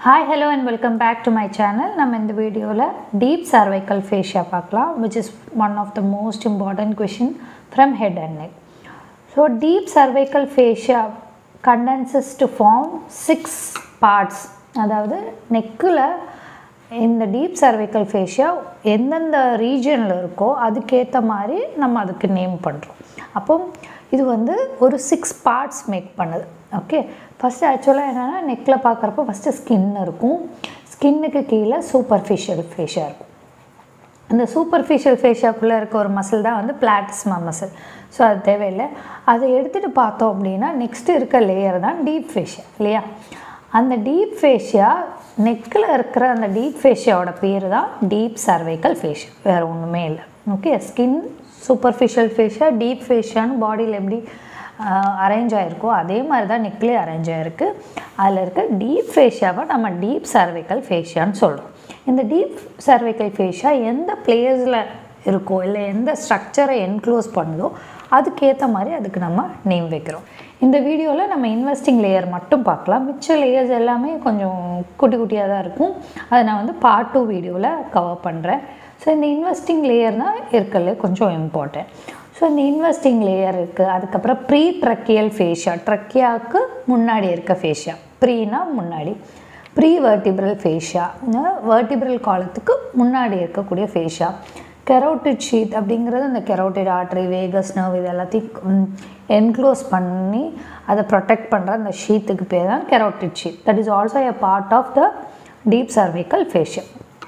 Hi hello and welcome back to my channel நம்ம இந்த வீடியோவில் டீப் சர்வைக்கல் ஃபேஷியா பார்க்கலாம் which is one of the most important question from head and neck so deep cervical fascia condenses to form six parts அதாவது நெக்கில் இந்த deep cervical fascia எந்தெந்த ரீஜனில் இருக்கோ அதுக்கேற்ற மாதிரி நம்ம அதுக்கு நேம் பண்ணுறோம் அப்போ இது வந்து ஒரு சிக்ஸ் பார்ட்ஸ் மேக் பண்ணுது ஓகே ஃபஸ்ட்டு ஆக்சுவலாக என்னென்னா நெக்கில் பார்க்குறப்போ ஃபஸ்ட்டு ஸ்கின் இருக்கும் ஸ்கின்னுக்கு கீழே சூப்பர்ஃபிஷியல் ஃபேஷியா இருக்கும் அந்த சூப்பர்ஃபிஷியல் ஃபேஷியாக்குள்ளே இருக்க ஒரு மசில் தான் வந்து பிளாட்டிஸ்மா மசில் ஸோ அது தேவையில்லை அதை எடுத்துகிட்டு பார்த்தோம் அப்படின்னா நெக்ஸ்ட்டு இருக்க லேயர் தான் டீப் ஃபேஷியா இல்லையா அந்த டீப் ஃபேஷியா நெக்கில் இருக்கிற அந்த டீப் ஃபேஷியாவோட பேர் தான் டீப் சர்வைக்கல் ஃபேஷியா வேறு ஒன்றுமே இல்லை okay skin superficial fascia deep ஃபேஷியான்னு பாடியில் எப்படி அரேஞ்ச் ஆகிருக்கோ அதே மாதிரி தான் நெக்லேயே அரேஞ்ச் ஆகிருக்கு அதில் இருக்க டீப் ஃபேஷியாவை நம்ம டீப் சர்வைக்கல் ஃபேஷியான்னு சொல்கிறோம் இந்த டீப் சர்வைக்கல் ஃபேஷியா எந்த பிளேஸில் இருக்கோ இல்லை எந்த ஸ்ட்ரக்சரை என்க்ளோஸ் பண்ணுதோ அதுக்கேற்ற மாதிரி அதுக்கு நம்ம நேம் வைக்கிறோம் இந்த வீடியோவில் நம்ம இன்வெஸ்டிங் லேயர் மட்டும் பார்க்கலாம் மிச்ச லேயர்ஸ் எல்லாமே கொஞ்சம் குட்டி குட்டியாக தான் இருக்கும் அதை நான் வந்து பார்ட் டூ வீடியோவில் கவர் பண்ணுறேன் ஸோ இந்த இன்வெஸ்டிங் லேயர் தான் இருக்கல கொஞ்சம் இம்பார்ட்டன்ட் ஸோ இந்த இன்வெஸ்டிங் லேயர் இருக்குது அதுக்கப்புறம் ப்ரீ ட்ரக்கியல் ஃபேஷியா ட்ரக்கியாவுக்கு முன்னாடி இருக்க ஃபேஷியா ப்ரீனா முன்னாடி ப்ரீ வெர்டிபிரல் ஃபேஷியா வெர்டிபிரல் காலத்துக்கு முன்னாடி இருக்கக்கூடிய ஃபேஷியா கெரோட்டிட் ஷீட் அப்படிங்கிறது அந்த கெரோட்டிட் ஆர்ட்ரி வேகஸ் நர்வ் இது எல்லாத்தையும் என்க்ளோஸ் பண்ணி அதை ப்ரொடெக்ட் பண்ணுற அந்த ஷீட்டுக்கு பேர் தான் carotid sheath that is also a part of the deep cervical fascia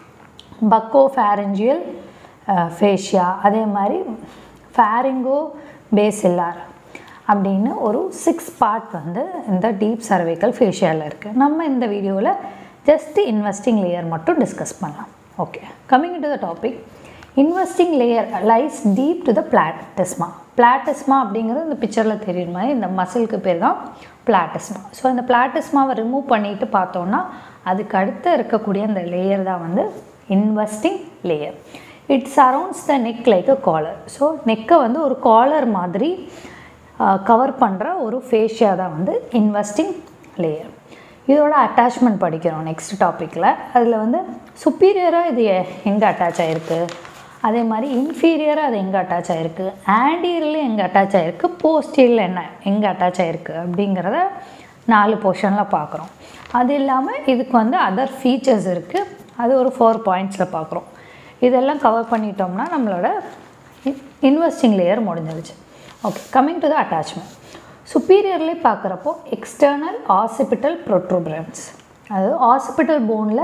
buccopharyngeal fascia அதே மாதிரி ஃபேரிங்கோ பேசில்லார் அப்படின்னு ஒரு சிக்ஸ் பார்ட் வந்து இந்த டீப் சர்வைக்கல் ஃபேஷியாவில் இருக்குது நம்ம இந்த வீடியோவில் ஜஸ்ட் இன்வெஸ்டிங் லேயர் மட்டும் டிஸ்கஸ் பண்ணலாம் okay coming to the topic investing layer lies deep to the platysma platysma அப்படிங்கிறது இந்த பிக்சரில் தெரியுற மாதிரி இந்த மசிலுக்கு பேர் தான் பிளாட்டிஸ்மா ஸோ அந்த பிளாட்டிஸ்மாவை ரிமூவ் பண்ணிட்டு பார்த்தோன்னா அதுக்கு அடுத்து இருக்கக்கூடிய அந்த லேயர் தான் வந்து investing layer it surrounds the neck like a collar so நெக்கை வந்து ஒரு காலர் மாதிரி கவர் பண்ணுற ஒரு ஃபேஷியா தான் வந்து இன்வெஸ்டிங் லேயர் இதோட அட்டாச்மெண்ட் படிக்கிறோம் நெக்ஸ்ட் டாப்பிக்கில் அதில் வந்து சுப்பீரியராக இது எங்கே அட்டாச் ஆகிருக்கு அதே மாதிரி இன்ஃபீரியராக அது எங்கே அட்டாச் ஆகிருக்கு ஆண்டீரியரில் எங்கே அட்டாச் ஆகிருக்கு போஸ்டீரியல் என்ன எங்கே அட்டாச் ஆகிருக்கு அப்படிங்கிறத நாலு போர்ஷனில் பார்க்குறோம் அது இல்லாமல் இதுக்கு வந்து அதர் ஃபீச்சர்ஸ் இருக்குது அது ஒரு ஃபோர் பாயிண்ட்ஸில் பார்க்குறோம் இதெல்லாம் கவர் பண்ணிட்டோம்னா நம்மளோட இன்வெஸ்டிங் லேயர் முடிஞ்சிருச்சு okay coming to the attachment சுப்பீரியர்லேயே பார்க்குறப்போ எக்ஸ்டர்னல் ஆசிபிட்டல் ப்ரொட்ரூபரன்ஸ் அதாவது ஆசிபிட்டல் போனில்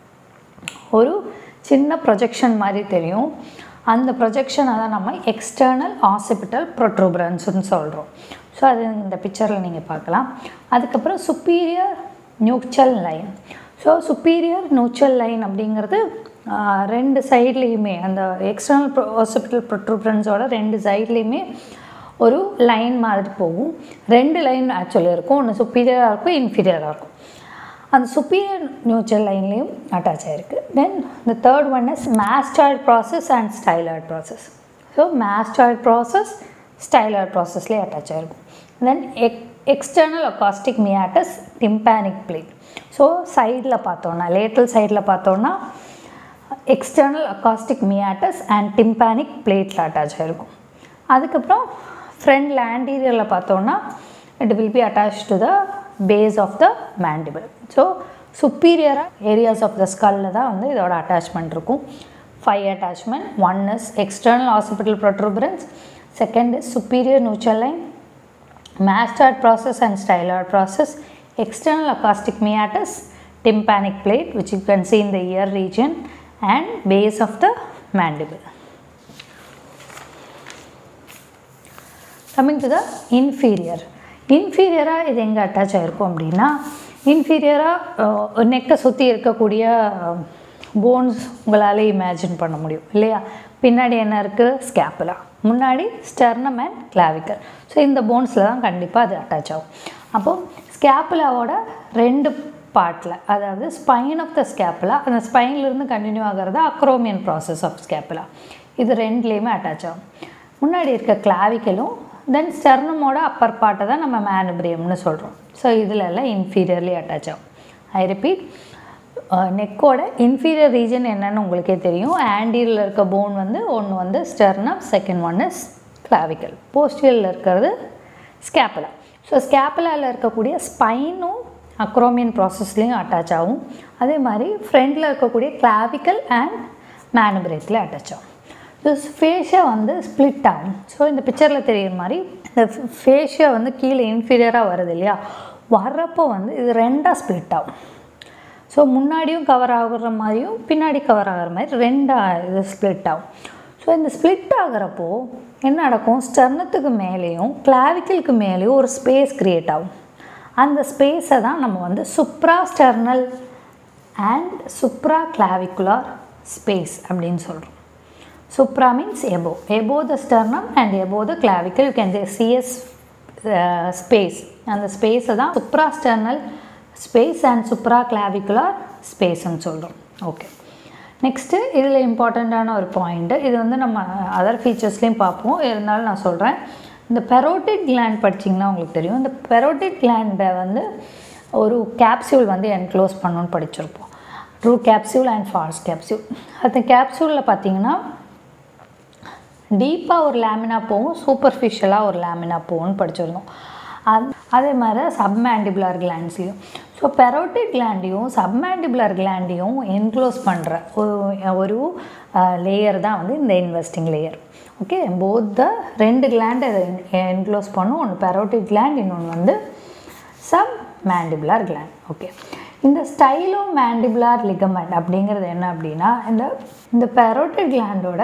ஒரு சின்ன ப்ரொஜெக்ஷன் மாதிரி தெரியும் அந்த ப்ரொஜெக்ஷனை தான் நம்ம எக்ஸ்டர்னல் ஆசிபிட்டல் ப்ரொட்ரூபரன்ஸ்னு சொல்கிறோம் ஸோ அது இந்த பிக்சரில் நீங்கள் பார்க்கலாம் அதுக்கப்புறம் superior nuchal line so superior nuchal line அப்படிங்கிறது ரெண்டு சைட்லேயுமே அந்த எக்ஸ்டர்னல் ஹாஸ்பிட்டல் ப்ரொட்ரூபரன்ஸோட ரெண்டு சைட்லேயுமே ஒரு லைன் மாதிரி போகும் ரெண்டு லைன் ஆக்சுவலி இருக்கும் ஒன்று சுப்பீரியராக இருக்கும் இன்ஃபீரியராக இருக்கும் அந்த சுப்பீரியர் நியூச்சல் லைன்லேயும் அட்டாச் ஆகிருக்கு தென் இந்த third one is mastoid process and styloid process so mastoid process styloid ப்ராசஸ்லேயே அட்டாச் ஆகிருக்கும் then ex external acoustic meatus tympanic plate so சைடில் பார்த்தோன்னா லேட்டல் சைடில் பார்த்தோன்னா external acoustic meatus and tympanic பிளேட்டில் அட்டாச் ஆகிருக்கும் அதுக்கப்புறம் ஃப்ரண்ட் ஆன்டீரியரில் பார்த்தோன்னா it will be attach to the base of the mandible so சுப்பீரியராக ஏரியாஸ் ஆஃப் த ஸ்கல்லில் தான் வந்து இதோட அட்டாச்மெண்ட் இருக்கும் five attachment one is external hospital protuberance second is superior nuchal line mastoid process and styloid process external acoustic meatus, tympanic plate which you can see in the ear region and base of the mandible. Coming to the inferior. இன்ஃபீரியராக இது எங்கே attach ஆகிருக்கும் அப்படின்னா இன்ஃபீரியராக நெக்கை சுற்றி இருக்கக்கூடிய bones உங்களால் imagine பண்ண முடியும் இல்லையா பின்னாடி என்ன இருக்குது ஸ்கேப்புலா முன்னாடி ஸ்டெர்னம் அண்ட் கிளாவிக்கல் ஸோ இந்த போன்ஸில் தான் கண்டிப்பாக அது அட்டாச் ஆகும் அப்போது ஸ்கேப்புலாவோட ரெண்டு பார்ட்டில் அதாவது ஸ்பைன் ஆஃப் த ஸ்கேப்புலா அந்த ஸ்பைன்லேருந்து கண்டினியூ ஆகிறது அக்ரோமியன் ப்ராசஸ் ஆஃப் ஸ்கேப்புலா இது ரெண்டுலேயுமே அட்டாச் ஆகும் முன்னாடி இருக்க கிளாவிக்கலும் தென் ஸ்டெர்னமோட அப்பர் பார்ட்டை தான் நம்ம மேனுபிரியம்னு சொல்கிறோம் ஸோ இதில் எல்லாம் இன்ஃபீரியர்லி அட்டாச் ஆகும் ஐ ரிப்பீட் நெக்கோட இன்ஃபீரியர் ரீஜன் என்னன்னு உங்களுக்கே தெரியும் ஆண்டீரியில் இருக்க போன் வந்து ஒன்று வந்து sternum second one is clavicle போஸ்டியரில் இருக்கிறது ஸ்கேப்பலா ஸோ ஸ்கேப்பலாவில் இருக்கக்கூடிய ஸ்பைனும் அக்ரோமியன் ப்ராசஸ்லேயும் அட்டாச் ஆகும் அதே மாதிரி ஃப்ரண்டில் இருக்கக்கூடிய கிளாவிக்கல் அண்ட் மேனுபிரேத்தில் அட்டாச் ஆகும் திஸ் ஃபேஷியா வந்து ஸ்ப்ளிட் ஆகும் ஸோ இந்த பிக்சரில் தெரியுற மாதிரி இந்த ஃபேஷியா வந்து கீழே இன்ஃபீரியராக வருது இல்லையா வர்றப்போ வந்து இது ரெண்டாக ஸ்ப்ளிட் ஆகும் ஸோ முன்னாடியும் கவர் ஆகுற மாதிரியும் பின்னாடி கவர் ஆகிற மாதிரி ரெண்டாக இது ஸ்ப்ளிட் ஆகும் ஸோ இந்த ஸ்ப்ளிட் ஆகிறப்போ என்ன நடக்கும் ஸ்டர்னத்துக்கு மேலேயும் கிளாவிக்கலுக்கு மேலேயும் ஒரு ஸ்பேஸ் க்ரியேட் ஆகும் அந்த ஸ்பேஸை தான் நம்ம வந்து suprasternal and supraclavicular space அப்படின்னு சொல்கிறோம் supra means above above the sternum and above the clavicle you can சிஎஸ் ஸ்பேஸ் அந்த ஸ்பேஸை தான் suprasternal space and supraclavicular ஸ்பேஸ்ன்னு சொல்கிறோம் ஓகே நெக்ஸ்ட்டு இதில் இம்பார்ட்டண்ட்டான ஒரு பாயிண்ட்டு இது வந்து நம்ம அதர் ஃபீச்சர்ஸ்லேயும் பார்ப்போம் இருந்தாலும் நான் சொல்கிறேன் இந்த பெரோட்டிட் கிளாண்ட் படிச்சிங்கன்னா உங்களுக்கு தெரியும் இந்த பெரோட்டிட் கிளாண்டை வந்து ஒரு கேப்சியூல் வந்து என்க்ளோஸ் பண்ணணும்னு படிச்சிருப்போம் true capsule and false capsule அந்த கேப்சியூலில் பார்த்தீங்கன்னா டீப்பாக ஒரு லேமினா போகும் சூப்பர்ஃபிஷியலாக ஒரு லேமினா போகும்னு படிச்சிருந்தோம் அது அதே மாதிரி சப்மேண்டிபுலர் கிளாண்ட்ஸ்லையும் ஸோ பெரோட்டிக் கிளாண்டையும் சப்மேண்டிபுலர் கிளாண்டையும் என்க்ளோஸ் பண்ணுற ஒரு ஒரு லேயர் தான் வந்து இந்த investing layer okay both the ரெண்டு கிளாண்டை என்க்ளோஸ் பண்ணும் ஒன்று பெரோட்டிக் கிளாண்ட் இன்னொன்று வந்து சப் மேண்டிபுலார் கிளாண்ட் ஓகே இந்த ஸ்டைலோ மேண்டிபுலார் லிகமெண்ட் அப்படிங்கிறது என்ன அப்படின்னா இந்த இந்த பெரோட்டிக் கிளாண்டோட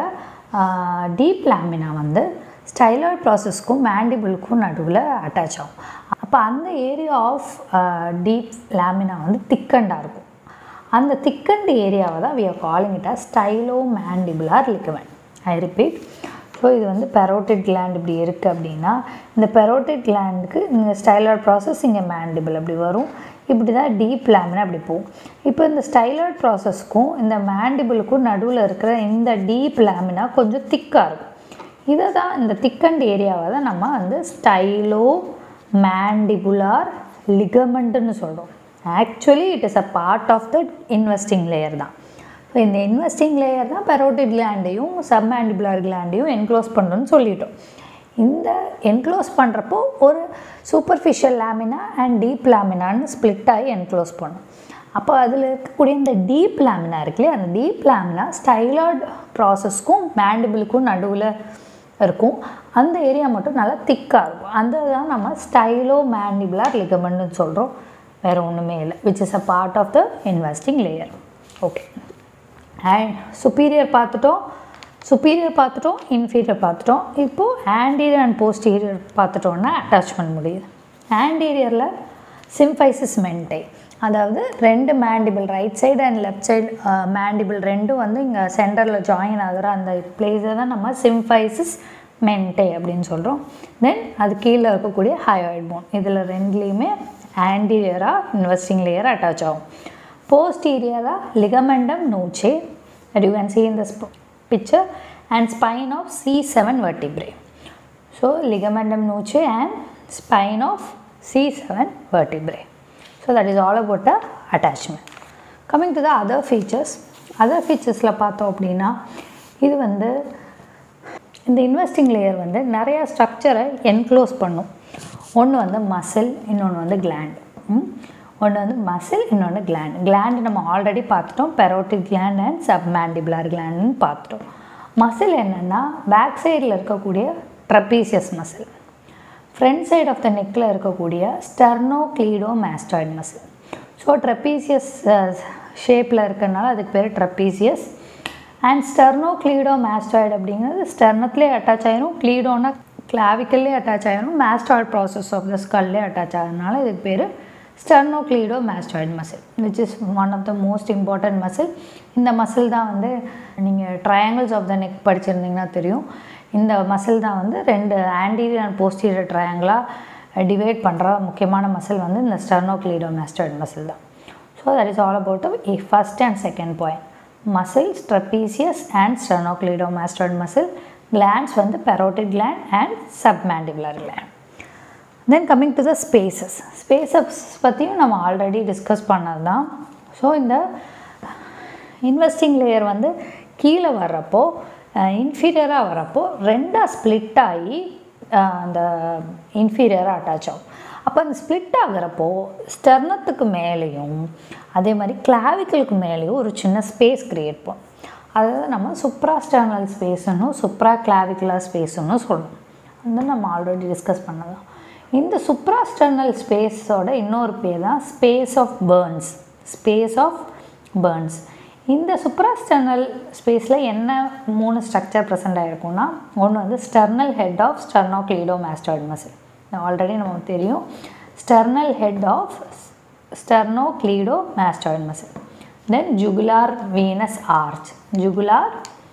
டீப் லேமினா வந்து ஸ்டைலாய்ட் ப்ராசஸ்க்கும் மேண்டிபிளுக்கும் நடுவில் அட்டாச் ஆகும் அப்போ அந்த ஏரியா ஆஃப் டீப் லேமினா வந்து திக்கண்டாக இருக்கும் அந்த திக்கண்ட் ஏரியாவை தான் we are calling it as stylomandibular ligament I repeat so இது வந்து பெரோட்டிட் கிளாண்ட் இப்படி இருக்குது அப்படின்னா இந்த பெரோட்டிட் கிளாண்டுக்கு இந்த ஸ்டைலாய்ட் ப்ராசஸ் இங்கே மேண்டிபிள் அப்படி வரும் இப்படி தான் டீப் லேமினா அப்படி போகும் இப்போ இந்த ஸ்டைலாய்ட் ப்ராசஸ்க்கும் இந்த மேண்டிபிளுக்கும் நடுவில் இருக்கிற இந்த டீப் லேமினா கொஞ்சம் திக்காக இருக்கும் இதை தான் இந்த திக்கண்ட் ஏரியாவை தான் நம்ம வந்து ஸ்டைலோ மேண்டிபுலார் லிகமெண்ட்டுன்னு சொல்கிறோம் actually it is a part of the investing layer தான் ஸோ இந்த இன்வெஸ்டிங் லேயர் தான் பெரோட்டிட் கிளாண்டையும் சப்மேண்டிபுலார் கிளாண்டையும் என்க்ளோஸ் பண்ணணும்னு சொல்லிட்டோம் இந்த என்க்ளோஸ் பண்ணுறப்போ ஒரு சூப்பர்ஃபிஷியல் லேமினா அண்ட் டீப் லேமினான்னு ஸ்ப்ளிட் ஆகி என்க்ளோஸ் பண்ணும் அப்போ அதில் இருக்கக்கூடிய இந்த டீப் லேமினா இருக்குல்லையே அந்த டீப் லேமினா ஸ்டைலாய்ட் ப்ராசஸ்க்கும் மேண்டிபிளுக்கும் நடுவில் இருக்கும் அந்த ஏரியா மட்டும் நல்லா திக்காக இருக்கும் அந்த தான் நம்ம ஸ்டைலோ மேண்டிபுலார் லிகமெண்ட்னு சொல்கிறோம் வேறு ஒன்றுமே இல்லை which is a part of the investing layer okay and superior பார்த்துட்டோம் சுப்பீரியர் பார்த்துட்டோம் இன்ஃபீரியர் பார்த்துட்டோம் இப்போது ஆன்டீரியர் அண்ட் போஸ்டீரியர் பார்த்துட்டோன்னா அட்டாச்மெண்ட் முடியுது ஆன்டீரியரில் சிம்ஃபைசிஸ் மென்டை அதாவது ரெண்டு mandible right side and left side mandible ரெண்டும் வந்து இங்கே சென்டரில் ஜாயின் ஆகிற அந்த பிளேஸை தான் நம்ம சிம்ஃபைசிஸ் மென்டே அப்படின்னு சொல்கிறோம் தென் அது கீழே இருக்கக்கூடிய ஹயோய்ட் போன் இதில் ரெண்டுலேயுமே ஆன்டீரியராக இன்வெஸ்டிங் லேயர் அட்டாச் ஆகும் போஸ்டீரியராக ligamentum nuchae that you can see in this picture and spine of C7 vertebrae. So ligamendum nuchae and spine of C7 vertebrae. So that is all about the attachment. Coming to the other features, other featuresல பார்த்தோம் அப்படின்னா இது வந்து இந்த investing layer வந்து நிறையா ஸ்ட்ரக்சரை enclose பண்ணும் ஒன்று வந்து மசில் இன்னொன்று வந்து கிளாண்ட் ஒன்று வந்து மசில் இன்னொன்று கிளாண்ட் கிளாண்ட் நம்ம ஆல்ரெடி பார்த்துட்டோம் பெரோட்டிக் கிளாண்ட் அண்ட் சப்மேண்டிபுலார் கிளாண்ட்னு பார்த்துட்டோம் மசில் என்னென்னா பேக் சைடில் இருக்கக்கூடிய trapezius muscle front side of the நெக்கில் இருக்கக்கூடிய sternocleidomastoid muscle so trapezius ஷேப்பில் இருக்கிறனால அதுக்கு பேர் trapezius and sternocleidomastoid அப்படிங்கிறது ஸ்டெர்னத்துலேயே அட்டாச் ஆயிரும் கிளீடோனா கிளாவிக்கல்லே அட்டாச் ஆயிரும் மேஸ்டாய்ட் ப்ராசஸ் ஆஃப் த ஸ்கல்லே அட்டாச் ஆகிறதுனால இதுக்கு பேர் sternocleidomastoid muscle which is one of the most important muscle இந்த மசில் தான் வந்து நீங்கள் ட்ரையாங்கிள்ஸ் ஆஃப் த நெக் படிச்சிருந்தீங்கன்னா தெரியும் இந்த மசில் தான் வந்து ரெண்டு ஆன்டீரியர் அண்ட் போஸ்டீரியர் ட்ரையாங்கிளாக டிவைட் பண்ணுற முக்கியமான மசில் வந்து இந்த ஸ்டெர்னோக்ளீடோ மேஸ்டாய்ட் மசில் தான் so that is all about the first and second point muscles trapezius and sternocleidomastoid muscle glands வந்து parotid gland and submandibular gland then coming to the spaces spaces பற்றியும் நம்ம already discuss பண்ணது தான் so இந்த investing layer வந்து கீழே வர்றப்போ இன்ஃபீரியராக வரப்போ ரெண்டாக ஸ்ப்ளிட் ஆகி அஹ், அந்த இன்ஃபீரியராக அட்டாச் ஆகும் அப்போ அந்த ஸ்ப்ளிட் ஆகிறப்போ ஸ்டெர்னத்துக்கு மேலேயும் அதே மாதிரி கிளாவிக்கலுக்கு மேலேயும் ஒரு சின்ன ஸ்பேஸ் க்ரியேட் பண்ணும் அதாவது நம்ம சுப்ராஸ்டர்னல் ஸ்பேஸ்னும் சுப்ரா கிளாவிகுலர் ஸ்பேஸ்னு சொல்லணும் வந்து நம்ம ஆல்ரெடி டிஸ்கஸ் பண்ணலாம் இந்த சுப்ராஸ்டர்னல் ஸ்பேஸோட இன்னொரு பேர் தான் space of Burns space of Burns இந்த சுப்ராஸ்டர்னல் ஸ்பேஸில் என்ன மூணு ஸ்ட்ரக்சர் ப்ரெசென்ட் ஆகிருக்கும்னா ஒன்று வந்து sternal head of sternocleidomastoid muscle already நமக்கு தெரியும் sternal head of sternocleidomastoid muscle then jugular venous arch jugular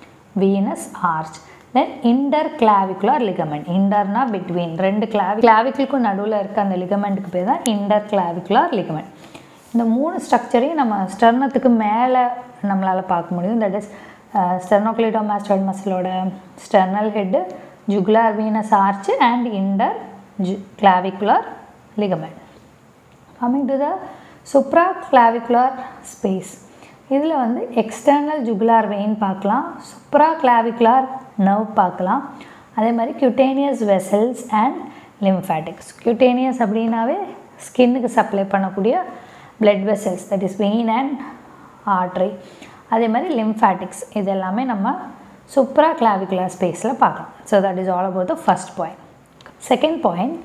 venous arch then interclavicular ligament இன்டர்னா பிட்வீன் ரெண்டு கிளாவி கிளாவிக்குக்கும் நடுவில் இருக்க அந்த லிகமெண்ட்டுக்கு பேர் தான் இன்டர் கிளாவிகுலர் லிகமெண்ட் இந்த மூணு ஸ்ட்ரக்சரையும் நம்ம ஸ்டர்னத்துக்கு மேலே நம்மளால் பார்க்க முடியும் தட் இஸ் ஸ்டெர்னோக்ளிடோ மாஸ்டாய்ட் மசிலோட sternal head jugular venous arch and inter ju clavicular ligament coming to the supraclavicular space இதில் வந்து எக்ஸ்டர்னல் ஜுகுலார் வெயின் பார்க்கலாம் சுப்ரா கிளாவிகுலர் நர்வ் பார்க்கலாம் அதே மாதிரி cutaneous vessels and lymphatics cutaneous அப்படின்னாவே ஸ்கின்னுக்கு சப்ளை பண்ணக்கூடிய blood vessels that is vein and artery அதே மாதிரி லிம்ஃபேட்டிக்ஸ் இது எல்லாமே நம்ம சுப்ரா கிளாவிகுலர் ஸ்பேஸில் பார்க்கலாம் so that is all about the first point second point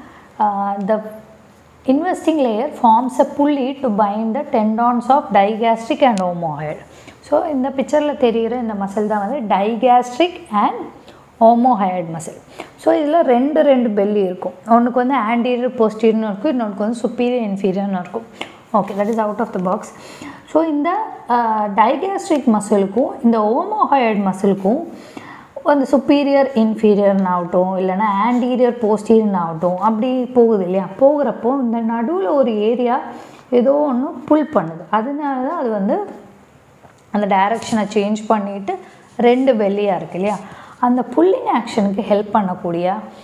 the investing layer forms a pulley to bind the tendons of digastric and omohyoid so இந்த பிக்சரில் தெரிகிற இந்த மசில் தான் வந்து digastric and omohyoid muscle so இதில் ரெண்டு ரெண்டு belly இருக்கும் ஒன்றுக்கு வந்து ஆன்டீரியர் போஸ்டீரியர்னு இருக்கும் இன்னொருக்கு வந்து சுப்பீரியர் இன்ஃபீரியர்னு இருக்கும் okay that is out of the box so இந்த டைகாஸ்ட்ரிக் மசிலுக்கும் இந்த ஓமோஹயட் மசிலுக்கும் அந்த சுப்பீரியர் இன்ஃபீரியர்னு ஆகட்டும் இல்லைன்னா ஆன்டீரியர் போஸ்டீரியர்னு ஆகட்டும் அப்படி போகுது இல்லையா போகிறப்போ இந்த நடுவில் ஒரு ஏரியா ஏதோ ஒன்று புல் பண்ணுது அதனால தான் அது வந்து அந்த டைரக்ஷனை சேஞ்ச் பண்ணிவிட்டு ரெண்டு வெள்ளியாக இருக்கு இல்லையா அந்த புல்லிங் ஆக்ஷனுக்கு ஹெல்ப் பண்ணக்கூடிய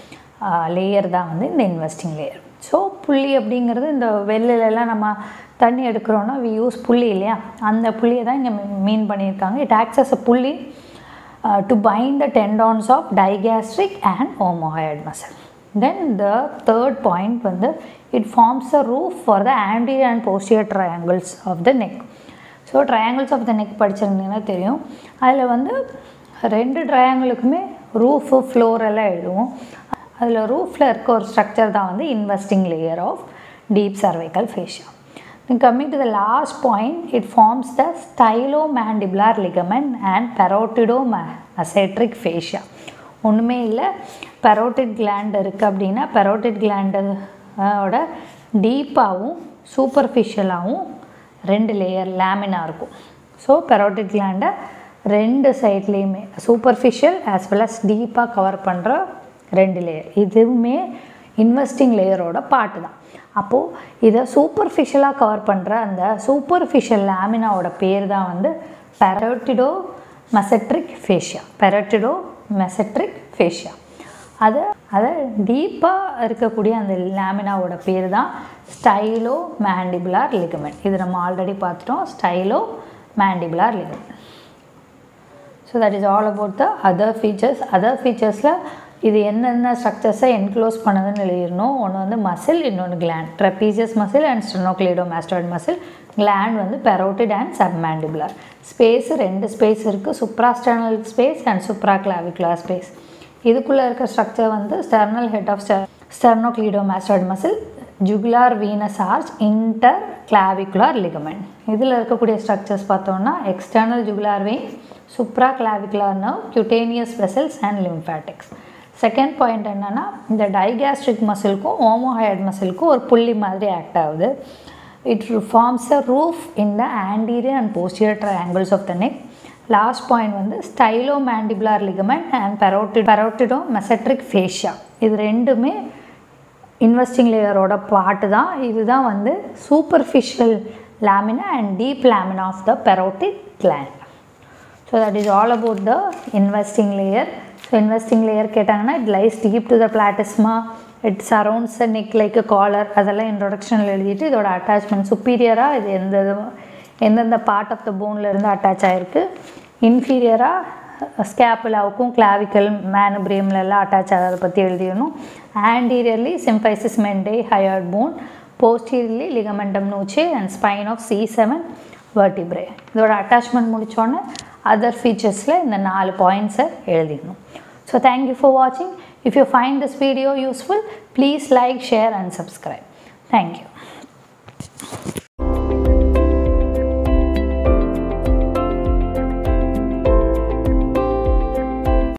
லேயர் தான் வந்து இந்த இன்வெஸ்டிங் லேயர் ஸோ புள்ளி அப்படிங்கிறது இந்த வெள்ளிலெல்லாம் நம்ம தண்ணி எடுக்கிறோன்னா வி யூஸ் புள்ளி இல்லையா அந்த புள்ளியை தான் இங்கே மீன் பண்ணியிருக்காங்க இட் ஆக்ஸ் அஸ் அ புள்ளி uh, to bind the tendons of digastric and omohyoid muscle. Then the third point வந்து it forms a roof for the anterior and posterior triangles of the neck. So triangles of the neck படிச்சிருந்தீங்கன்னா தெரியும் அதில் வந்து ரெண்டு ட்ரையாங்கிளுக்குமே roof floor எல்லாம் எழுதுவோம் அதில் ரூஃபில் இருக்க ஒரு ஸ்ட்ரக்சர் தான் வந்து investing layer of deep cervical fascia. Then coming to the last point, it forms the stylomandibular ligament and parotidomacetic fascia. ஒன்றுமே இல்லை பெரோட்டிட் கிளாண்ட் இருக்குது அப்படின்னா பெரோட்டிட் கிளாண்டோட டீப்பாகவும் சூப்பர்ஃபிஷியலாகவும் ரெண்டு லேயர் லேமினா இருக்கும் ஸோ பெரோட்டிட் கிளாண்டை ரெண்டு சைட்லேயுமே சூப்பர்ஃபிஷியல் ஆஸ் வெல் அஸ் டீப்பாக கவர் பண்ணுற ரெண்டு லேயர் இதுவுமே இன்வெஸ்டிங் லேயரோட பாட்டு தான் அப்போது இதை சூப்பர்ஃபிஷியலாக கவர் பண்ணுற அந்த சூப்பர்ஃபிஷியல் லேமினாவோட பேர் தான் வந்து பெரோட்டிடோ மெசட்ரிக் ஃபேஷியா பெரோட்டிடோ மெசட்ரிக் ஃபேஷியா அதை அதை டீப்பாக இருக்கக்கூடிய அந்த லேமினாவோட பேர் தான் ஸ்டைலோ மேண்டிபுலார் லிகமெண்ட் இது நம்ம ஆல்ரெடி பார்த்துட்டோம் stylomandibular ligament so that is all about the other features other ஃபீச்சர்ஸில் இது என்னென்ன ஸ்ட்ரக்சர்ஸை என்க்ளோஸ் பண்ணுதுன்னு எழுதிடணும் ஒன்று வந்து மசில் இன்னொன்று gland trapezius muscle and sternocleidomastoid muscle gland வந்து பெரோட்டிட் அண்ட் சப்மேண்டிபுலர் ஸ்பேஸ் ரெண்டு ஸ்பேஸ் இருக்குது suprasternal space and supraclavicular space இதுக்குள்ளே இருக்க ஸ்ட்ரக்சர் வந்து sternal head of sternocleidomastoid muscle jugular venous arch interclavicular ligament இதில் இருக்கக்கூடிய structures பார்த்தோம்னா external jugular vein supraclavicular nerve cutaneous vessels and lymphatics second point என்னென்னா இந்த digastric மசிலுக்கும் ஓமோஹயட் மசிலுக்கும் ஒரு புள்ளி மாதிரி ஆக்ட் ஆகுது it forms a roof in the anterior and posterior triangles of the neck last point வந்து stylomandibular ligament and parotid parotidomasseteric fascia இது ரெண்டுமே investing லேயரோட பாட்டு தான் இதுதான் வந்து superficial lamina and deep lamina of the parotid gland so that is all about the investing layer so investing layer கேட்டாங்கன்னா it lies deep to the platysma it surrounds a neck like collar அதெல்லாம் இன்ட்ரொடக்ஷனில் எழுதிட்டு இதோட attachment சுப்பீரியராக இது எந்த இதுவும் எந்தெந்த part of the போன்லேருந்து attach ஆகிருக்கு இன்ஃபீரியராக ஸ்கேப்புலாவுக்கும் கிளாவிக்கல் மேனுபிரியம்லலாம் அட்டாச் ஆகிறத பற்றி எழுதிடணும் anteriorly symphysis menti hyoid bone posteriorly ligamentum nuchae and spine of C seven vertebrae இதோட அட்டாச்மெண்ட் முடித்தோன்னே அதர் ஃபீச்சர்ஸில் இந்த நாலு பாயிண்ட்ஸை எழுதிடணும் ஸோ தேங்க்யூ ஃபார் வாட்சிங் if you find this video useful please like share and subscribe thank you